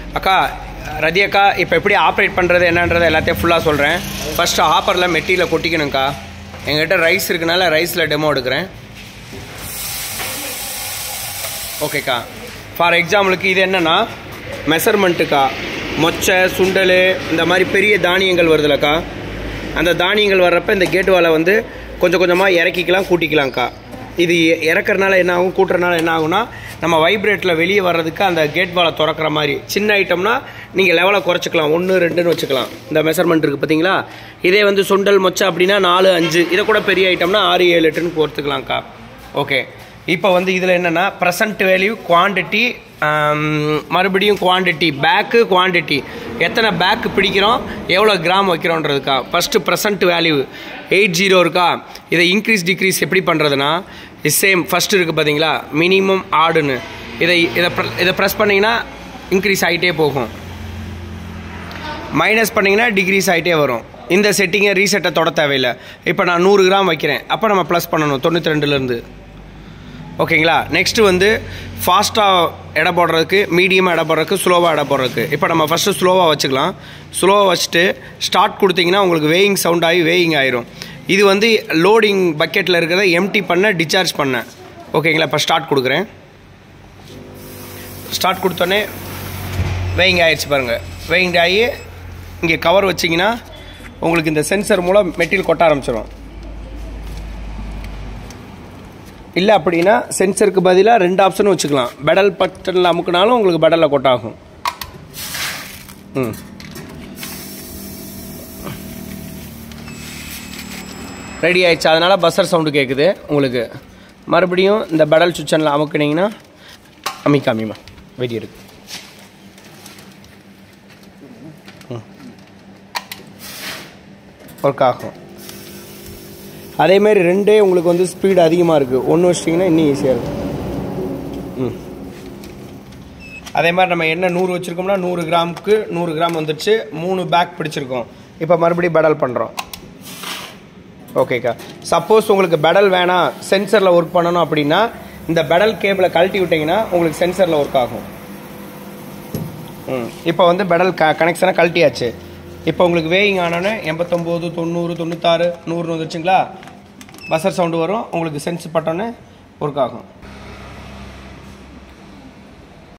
அக்கா ரதி அக்கா இப்போ எப்படி ஆப்ரேட் பண்ணுறது என்னன்றது எல்லாத்தையும் ஃபுல்லாக சொல்கிறேன் ஃபஸ்ட்டு ஆப்பரில் மெட்டீரியலை கொட்டிக்கணும்க்கா எங்ககிட்ட ரைஸ் இருக்கனால ரைஸில் டெமோ எடுக்கிறேன் ஓகேக்கா ஃபார் எக்ஸாம்பிளுக்கு இது என்னென்னா மெஷர்மெண்ட்டுக்கா மொச்சை சுண்டல் இந்த மாதிரி பெரிய தானியங்கள் வருதுலக்கா அந்த தானியங்கள் வர்றப்ப இந்த கேட் வாலை வந்து கொஞ்சம் கொஞ்சமாக இறக்கிக்கலாம் கூட்டிக்கலாம்க்கா இது இ- இறக்கறனால என்ன ஆகும் கூட்டுறனால என்ன ஆகும்னா நம்ம வைப்ரேட்டில் வெளியே வர்றதுக்கு அந்த கேட் வாலை திறக்கிற மாதிரி சின்ன ஐட்டம்னா நீங்கள் லெவலை குறைச்சிக்கலாம் ஒன்று ரெண்டுன்னு வச்சுக்கலாம் இந்த மெஷர்மெண்ட் இருக்குது பார்த்தீங்களா இதே வந்து சுண்டல் மொச்சை அப்படின்னா நாலு அஞ்சு இதை கூட பெரிய ஐட்டம்னா ஆறு ஏழு எட்டுன்னு பொறுத்துக்கலாம்க்கா ஓகே இப்போ வந்து இதில் என்னென்னா ப்ரெசன்ட் வேல்யூ குவாண்டிட்டி மறுபடியும் குவாண்டிட்டி பேக்கு குவாண்டிட்டி எத்தனை பேக் பிடிக்கிறோம் எவ்வளோ கிராம் வைக்கிறோன்றதுக்கா first present value eight zero இருக்கா இதை இன்க்ரீஸ் டிக்ரீஸ் எப்படி பண்ணுறதுனா சேம் ஃபஸ்ட்டு இருக்குது பார்த்தீங்களா மினிமம் ஆடுன்னு இதை இதை pre- இதை ப்ரெஸ் பண்ணிங்கன்னா இன்க்ரீஸ் ஆகிட்டே போகும் மைனஸ் பண்ணிங்கன்னா டிகிரிஸ் ஆகிட்டே வரும் இந்த செட்டிங்கை ரீசெட்டை தொட தேவையில்லை இப்போ நான் நூறு கிராம் வைக்கிறேன் அப்போ நம்ம ப்ளஸ் பண்ணணும் தொண்ணூற்றி ரெண்டுலேருந்து ஓகேங்களா நெக்ஸ்ட்டு வந்து ஃபாஸ்ட்டாக எடை போடுறதுக்கு மீடியமாக எடை போடுறதுக்கு ஸ்லோவாக எடை போடுறதுக்கு இப்போ நம்ம ஃபஸ்ட்டு ஸ்லோவாக வச்சுக்கலாம் ஸ்லோவாக வச்சுட்டு ஸ்டார்ட் கொடுத்தீங்கன்னா உங்களுக்கு வேயிங் சவுண்ட் ஆகி வேயிங் ஆயிரும் இது வந்து லோடிங் பக்கெட்டில் இருக்கிறத எம்டி பண்ண டிஸ்சார்ஜ் பண்ண ஓகேங்களா இப்போ ஸ்டார்ட் கொடுக்குறேன் ஸ்டார்ட் கொடுத்தோன்னே வேயிங் ஆயிடுச்சு பாருங்கள் வேயிங் ஆகி இங்கே கவர் வச்சிங்கன்னா உங்களுக்கு இந்த சென்சர் மூலம் மெட்டீரியல் கொட்ட ஆரம்பிச்சிடும் இல்லை அப்படின்னா சென்சருக்கு பதிலாக ரெண்டு ஆப்ஷனும் வச்சுக்கலாம் பெடல் பட்டனில் அமுக்குனாலும் உங்களுக்கு பெடலில் கொட்டாகும் ம் ரெடி ஆயிடுச்சு அதனால் பஸ்ஸர் சவுண்டு கேட்குது உங்களுக்கு மறுபடியும் இந்த பெடல் சுவிட்சனில் அமுக்குனீங்கன்னா அமிக்கா அமிமா வெடி இருக்கு ஒர்க் ஆகும் அதேமாரி ரெண்டே உங்களுக்கு வந்து ஸ்பீடு அதிகமாக இருக்குது ஒன்று வச்சிட்டிங்கன்னா இன்னும் ஈஸியாக இருக்கும் ம் அதே மாதிரி நம்ம என்ன நூறு வச்சுருக்கோம்னா நூறு கிராமுக்கு நூறு கிராம் வந்துடுச்சு மூணு பேக் பிடிச்சிருக்கோம் இப்போ மறுபடியும் பெடல் பண்ணுறோம் ஓகேக்கா சப்போஸ் உங்களுக்கு பெடல் வேணாம் சென்சரில் ஒர்க் பண்ணணும் அப்படின்னா இந்த பெடல் கேபிளை கழட்டி விட்டிங்கன்னா உங்களுக்கு சென்சரில் ஒர்க் ஆகும் ம் இப்போ வந்து பெடல் க கனெக்ஷனை கழட்டியாச்சு இப்போ உங்களுக்கு வேயிங் ஆனோன்னே எண்பத்தொம்போது தொண்ணூறு தொண்ணூத்தாறு நூறுன்னு வந்துச்சுங்களா பஸ்ஸர் சவுண்டு வரும் உங்களுக்கு சென்ஸ் பட்டோன்னே ஒர்க் ஆகும்